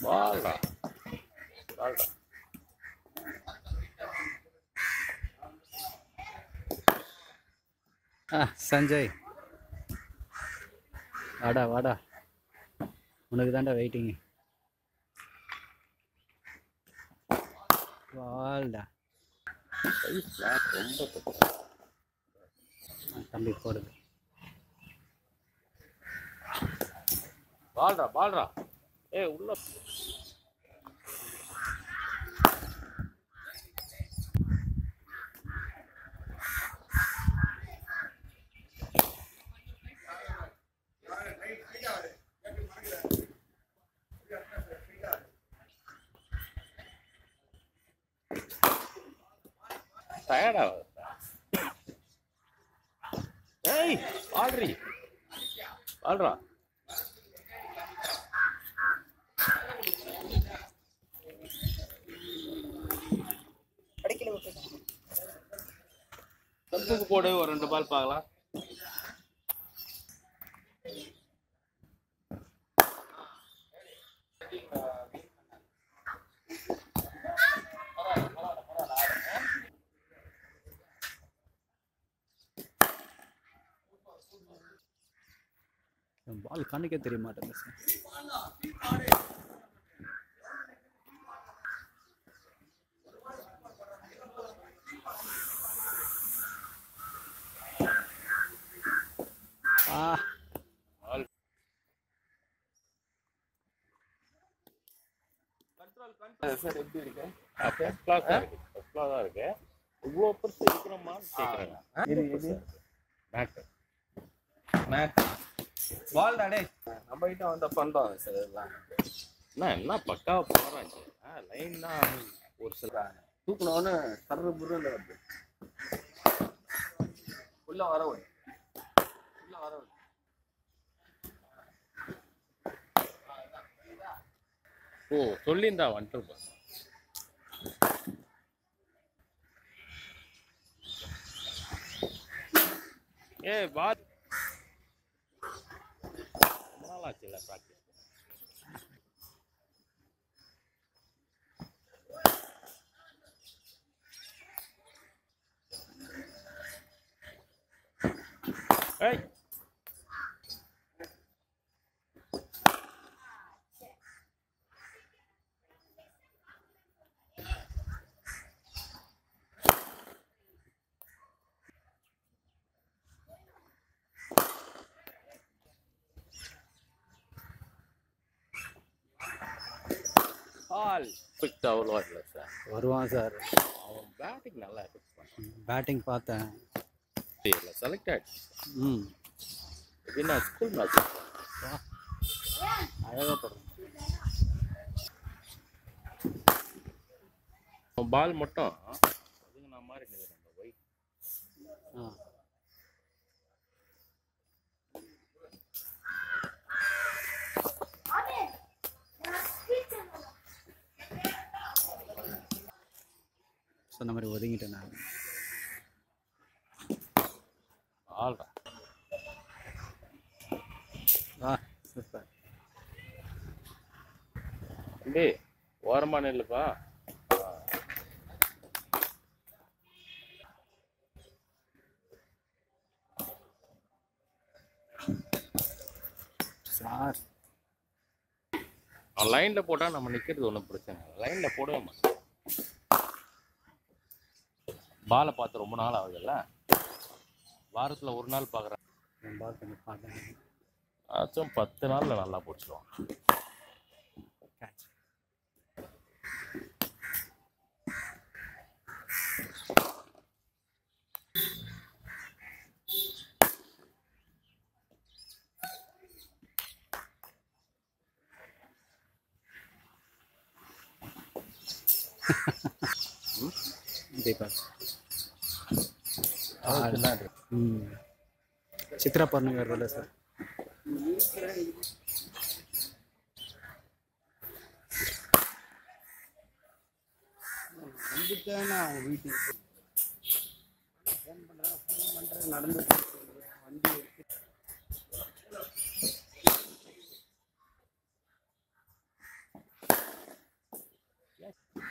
வாழ்றா வாழ்றா ஆ சஞ்சய் வாடா வாடா உனக்கு தான்டா வெயிட்டிங்கு வால்டா கை flat ரொம்ப தப்பு. ஆ, தம்பி போடுது வாழ்றா வாழ்றா ஏய் உள்ள டயர்டா ஏய் வாழ்றி வாழ்றா தப்புக்கு போடு ஒரு ரெண்டு பால் பார்க்கலாம் பால் கண்ணுக்கே தெரிய மாட்டேங்குது சார் ஆ பால் சார் எப்படி இருக்கு ஃபர்ஸ்ட் கிளாஸ் இருக்கு ஃபர்ஸ்ட் கிளாஸ் தான் இருக்கு இவ்வளோ பெருசு இருக்கிறோமான்னு கேட்குறாங்க இது இது மேட் மேட் பால் தானே நம்ம கிட்ட வந்தா பண்றோம் சார் இதெல்லாம் என்ன என்ன பக்காவா போடுறாங்க லைன் தான் ஒரு சில தூக்கணும்னு சர்ற புருன்னு வருது உள்ள வர விடு உள்ள வர விடு ஓ சொல்லியிருந்தா வந்துட்டு இருப்பேன். ஏய் வா ரொம்ப நாள் ஆச்சுல்ல ப்ராக்டிஸ் ஏய் ஆல் எஃபெக்ட் அவ்வளோவா இல்லை சார் வருவான் சார் அவன் பேட்டிங் நல்லா எஃபெக்ட் பண்ணான் பேட்டிங் பார்த்தேன் இல்லை செலக்ட் ஆயிடுச்சு ம் இது நான் ஸ்கூல் மேட்ச் அழகாக போடுறேன் பால் மட்டும் அதுக்கு நான் மாதிரி நிற்கிறேன் அந்த ஒயிட் ஆ சொன்ன மாதிரி ஒதுங்கிட்டேன் நான் ஆள்றா வா சூப்பர் தம்பி ஓரமா நில்லுப்பா சார் அவன் லைன்ல போட்டா நம்ம நிக்கிறது ஒன்றும் பிரச்சனை இல்லை லைன்ல போடவே மாட்டோம் பாலை பார்த்து ரொம்ப நாள் ஆகுதுல்ல வாரத்துல ஒரு நாள் பார்க்குறேன் நான் பால் பண்ணி பார்த்தேன் ஆச்சும் பத்து நாள்ல நல்லா பிடிச்சிருவான் கேட்ச் தீபக் ம் சித்ரா பௌர்ணமி வருதுல்ல சார் வந்துட்டேன் அவங்க வீட்டுக்கு ஃபோன் பண்ணுறேன் ஃபோன் பண்ணுறேன் நடந்து வண்டி இருக்கு Yes.